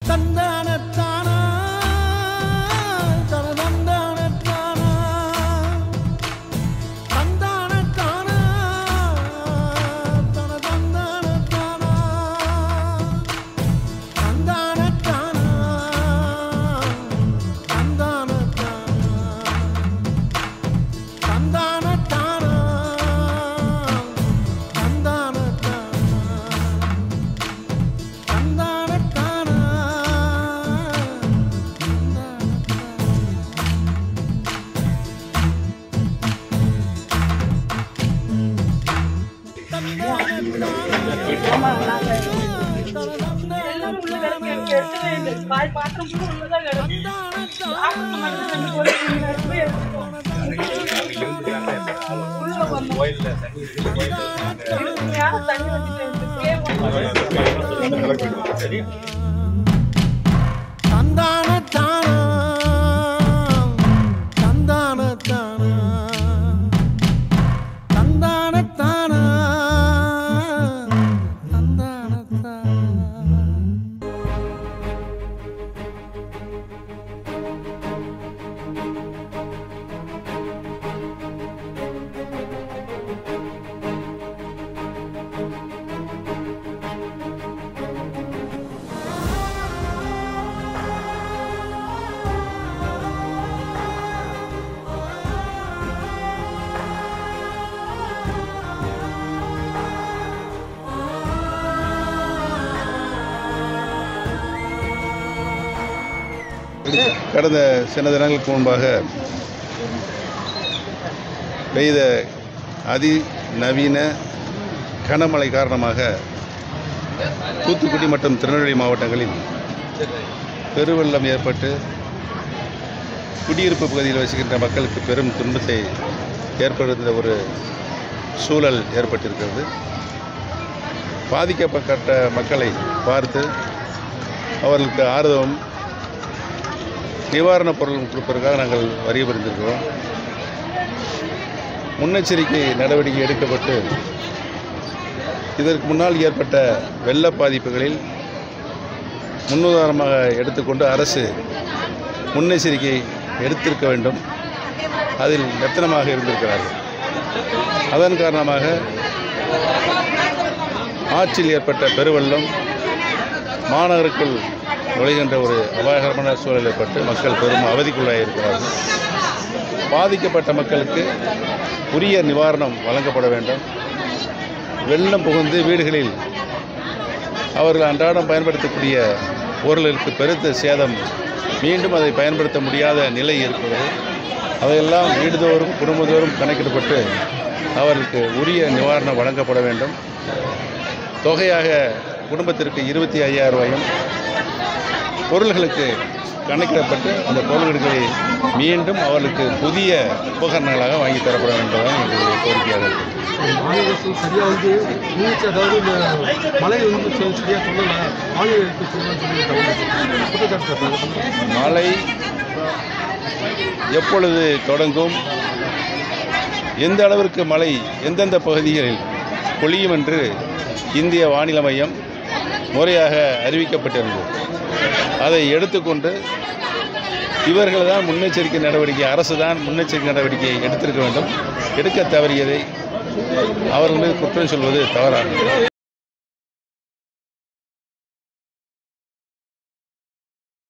தந்தானத்தானா தனதந்தானத்தானா தந்தானத்தானா தனதந்தானத்தானா தந்தானத்தானா தந்தானத்தானா தந்தானத்தானா தந்தானத்தானா தந்தானத்தானா எல்லாம் உள்ள கிடக்கு. எனக்கு எடுக்கவே இல்லை. பால் பாத்திரம் கூட உள்ளதான் கிடக்கு. சாப்பிட்டு மட்டும் ரெண்டு பொருள் இங்க இருக்கு, போய் எடுத்துக்கோ. உள்ள வந்தோம். இதுக்கு யாரும் தண்ணி வச்சுட்டு இதுக்குள்ளே வந்து தந்தானத்தானா தந்தானத்தானா தந்தானத்தானா தந்தானத்தானா கடந்த சில தினங்களுக்கு முன்பாக பெய்த அதிநவீன கனமழை காரணமாக தூத்துக்குடி மற்றும் திருநெல்வேலி மாவட்டங்களில் பெருவெள்ளம் ஏற்பட்டு குடியிருப்பு பகுதியில் வசிக்கின்ற மக்களுக்கு பெரும் துன்பத்தை ஏற்படுத்த ஒரு சூழல் ஏற்பட்டிருக்கிறது பாதிக்கப்பட்ட மக்களை பார்த்து அவர்களுக்கு ஆறுதலும் நிவாரணப் பொருள் கொடுப்பதற்காக நாங்கள் வரிய புரிந்திருக்கிறோம் முன்னெச்சரிக்கை நடவடிக்கை எடுக்கப்பட்டு இதற்கு முன்னால் ஏற்பட்ட வெள்ள பாதிப்புகளில் முன்னுதாரணமாக எடுத்துக்கொண்டு அரசு முன்னெச்சரிக்கை எடுத்திருக்க வேண்டும் அதில் மெத்தனமாக இருந்திருக்கிறார்கள் அதன் காரணமாக ஆற்றில் ஏற்பட்ட பெருவெள்ளம் மாநகருக்குள் நுழைகின்ற ஒரு அபாயகரமான சூழல் ஏற்பட்டு மக்கள் பெரும் அவதிக்குள்ளாகி இருக்கிறார்கள் பாதிக்கப்பட்ட மக்களுக்கு உரிய நிவாரணம் வழங்கப்பட வேண்டும் வெள்ளம் புகுந்து வீடுகளில் அவர்கள் அன்றாடம் பயன்படுத்தக்கூடிய பொருளுக்கு பெருத்த சேதம் மீண்டும் அதை பயன்படுத்த முடியாத நிலை இருக்கிறது அதையெல்லாம் வீடுதோறும் குடும்பத்தோறும் கணக்கிடப்பட்டு அவர்களுக்கு உரிய நிவாரணம் வழங்கப்பட வேண்டும் தொகையாக குடும்பத்திற்கு இருபத்தி ஐயாயிரம் ரூபாயும் பொருள்களுக்கு கணக்கிடப்பட்டு அந்த பொருள்களை மீண்டும் அவர்களுக்கு புதிய உபகரணங்களாக வாங்கி தரப்பட வேண்டும் எங்களுடைய கோரிக்கையாக இருக்குது மாநில அரசு சரியாக வந்து முன்னெச்ச அதாவது இந்த மழை வந்து சரி- சரியா சொல்லலை மாநில அரசு சொல்லணும்னு சொல்லி தவறு குற்றச்சாட்டு சார் மழை எப்பொழுது தொடங்கும் எந்த அளவிற்கு மழை எந்தெந்த பகுதிகளில் பொழியும் என்று இந்திய வானிலை மையம் முறையாக அறிவிக்கப்பட்டிருந்தது அதை எடுத்துக்கொண்டு இவர்கள் தான் முன்னெச்சரிக்கை நடவடிக்கை அரசு தான் முன்னெச்சரிக்கை நடவடிக்கை எடுத்திருக்க வேண்டும் எடுக்க தவறியதை அவர்கள் மீது குற்றம் சொல்வது தவறாகும்